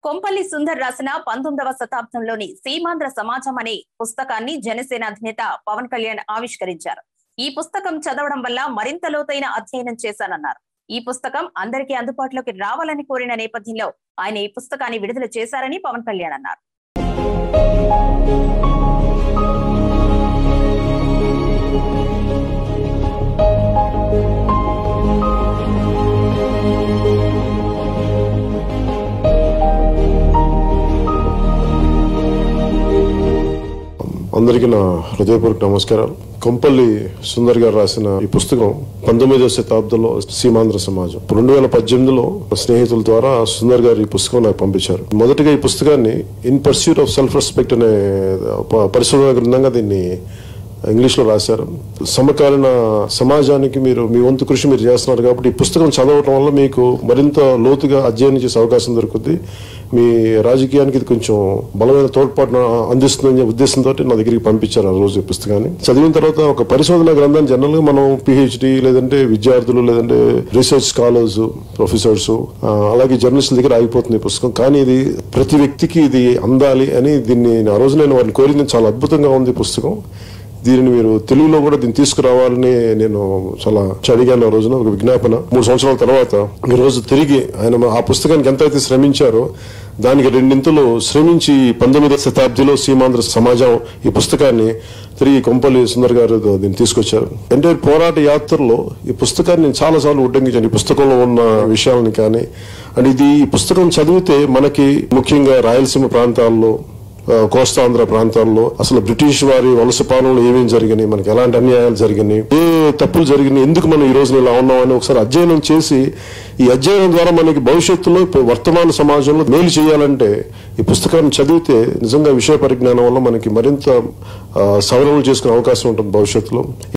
కొంపల్లి సుందర్ రాసిన పంతొమ్మిదవ శతాబ్దంలోని సీమాంధ్ర సమాజం అనే పుస్తకాన్ని జనసేన అధినేత పవన్ కళ్యాణ్ ఆవిష్కరించారు ఈ పుస్తకం చదవడం వల్ల మరింత లోతైన అధ్యయనం చేశానన్నారు ఈ పుస్తకం అందరికీ అందుబాటులోకి రావాలని కోరిన నేపథ్యంలో ఆయన ఈ పుస్తకాన్ని విడుదల చేశారని పవన్ కళ్యాణ్ అన్నారు అందరికీ నా హృదయపూర్వక నమస్కారాలు కొంపల్లి సుందర్ గారు రాసిన ఈ పుస్తకం పంతొమ్మిదవ శతాబ్దంలో సీమాంధ్ర సమాజం రెండు వేల పద్దెనిమిదిలో స్నేహితుల ద్వారా సుందర్ గారు ఈ పుస్తకం నాకు పంపించారు మొదటిగా ఈ పుస్తకాన్ని in pursuit of self respect అనే ప- పరిశోధన గ్రంథంగా దీన్ని ఇంగ్లీష్ లో రాశారు సమకాలీన సమాజానికి మీరు మీ వంతు కృషి మీరు చేస్తున్నారు కాబట్టి ఈ పుస్తకం చదవటం వల్ల మీకు మరింత లోతుగా అధ్యయనం చేసే అవకాశం దొరుకుతుంది మీ రాజకీయానికి ఇది కొంచెం బలమైన తోడ్పాటును అందిస్తుందనే ఉద్దేశంతో నా దగ్గరికి పంపించారు ఆ రోజు ఈ పుస్తకాన్ని చదివిన తర్వాత ఒక పరిశోధన గ్రంథం జనరల్ గా మనం పిహెచ్డి లేదంటే విద్యార్థులు లేదంటే రీసెర్చ్ స్కాలర్స్ ప్రొఫెసర్స్ అలాగే జర్నలిస్టుల దగ్గర ఆగిపోతుంది ఈ పుస్తకం కానీ ఇది ప్రతి వ్యక్తికి ఇది అందాలి అని దీన్ని ఆ రోజు నేను వారిని కోరింది చాలా అద్భుతంగా ఉంది ఈ పుస్తకం దీనిని మీరు తెలుగులో కూడా దీన్ని తీసుకురావాలని నేను చాలా అడిగాను ఆ రోజున ఒక విజ్ఞాపన మూడు సంవత్సరాల తర్వాత ఈ రోజు తిరిగి ఆయన ఆ పుస్తకానికి ఎంత అయితే శ్రమించారో దానికి రెండింతలు శ్రమించి పంతొమ్మిదవ శతాబ్దిలో సీమాంధ్ర సమాజం ఈ పుస్తకాన్ని తిరిగి కొంపల్లి సుందర్ గారు దీన్ని తీసుకొచ్చారు అంటే పోరాట యాత్రలో ఈ పుస్తకాన్ని నేను చాలా సార్లు ఉడ్డంకించాను ఈ పుస్తకంలో ఉన్న విషయాలని కానీ అండ్ ఇది ఈ పుస్తకం చదివితే మనకి ముఖ్యంగా రాయలసీమ ప్రాంతాల్లో ఆ, కోస్తాంధ్ర ప్రాంతాల్లో అసలు బ్రిటిష్ వారి వలస పాలనలో ఏమేమి జరిగినాయి మనకి ఎలాంటి అన్యాయాలు జరిగినాయి ఏ తప్పులు జరిగినాయి ఎందుకు మనం ఈ రోజున ఇలా ఉన్నామని ఒకసారి అధ్యయనం చేసి ఈ అధ్యయనం ద్వారా మనకి భవిష్యత్తులో ఇప్పుడు వర్తమాన సమాజంలో మేలు చేయాలంటే ఈ పుస్తకాన్ని చదివితే నిజంగా విషయ పరిజ్ఞానం వల్ల మనకి మరింత ఆ, సవరణలు చేసుకునే అవకాశం ఉంటుంది భవిష్యత్తులో